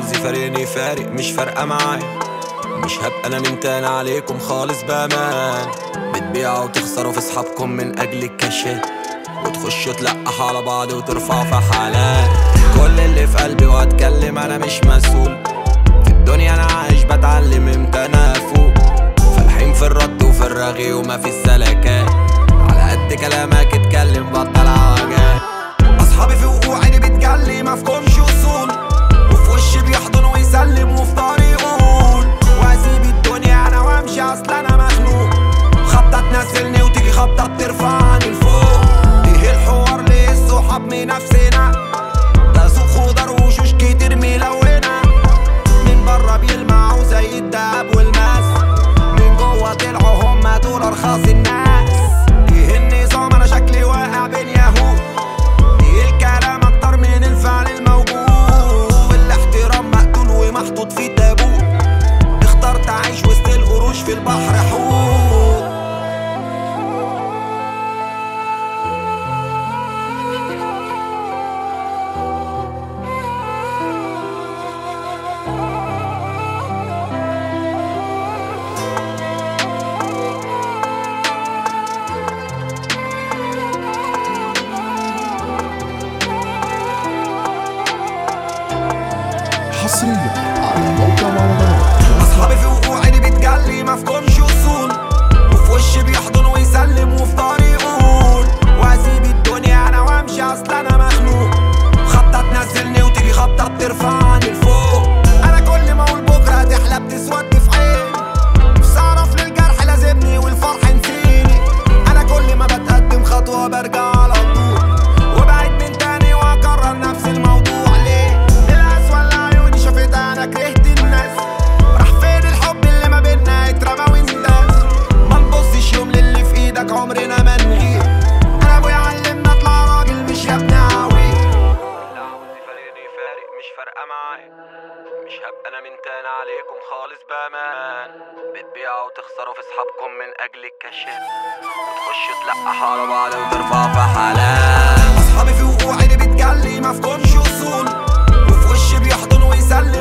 عاوز يفارقني فارق مش فارقة معايا مش هبقى انا من تاني عليكم خالص بامان بتبيعوا وتخسروا في اصحابكم من اجل الكاشات وتخشوا تلقحوا على بعض وترفعوا في حالات كل اللي في قلبي واتكلم انا مش مسؤول في الدنيا انا عايش بتعلم امتى انا افوق فالحين في الرد وفي الرغي وما في السلكات على قد كلامك اتكلم بطل عواجات اصحابي في وقوعي بتجلي مفهومش اصول وفي وشي بيحضن ويسلم وفي طريق يقول واسيب الدنيا انا وامشي اصل انا مخنوق خبطه تنزلني وتيجي خبطه ترفعني لفوق ايه الحوار ليه الصحاب من نفسنا ده سوق خضر وشوش كتير ملونه من بره بيلمعوا زي الدهب والماس من جوه طلعوا هما دول ارخص الناس ايه النظام انا شكلي واقع بين يهود ايه الكلام اكتر من الفعل الموجود الاحترام مقتول ومحطوط في تابوت اخترت اعيش وسط القروش في البحر حوت حصريا على موقع مهرجانات اصحابي في وقوعي بتجلي مفهومش اصول وفي وشي بيحضن ويسلم وفي طريق يقول واسيب الدنيا انا وامشي اصل انا مخنوق خبطه تنزلني وتيجي خبطه ترفعني لفوق انا كل ما اقول بكره هتحلى بتسود في عيني نفسي اعرف للجرح لازمني والفرح نسيني انا كل ما بتقدم خطوه برجع على طول وبعد من تاني واكرر نفس الموضوع ليه القسوه اللي عيوني شافتها انا كرهت الناس راح فين الحب اللي ما بينا اترمى وانداس ما نبصش يوم للي في ايدك عمرنا ما نغير انا ابويا علمنا اطلع راجل مش يا ابني عويل اللي عاوز يفارقني فارق مش فارقه معايا مش هبقى انا من تاني عليكم خالص بامان بتبيعوا وتخسروا في اصحابكم من اجل الكاشات وتخشوا تلقحوا على بعض وترفعوا في حالات اصحابي في وقوعي بتجلي مفهومش اصول وفي وشي بيحضن ويسلم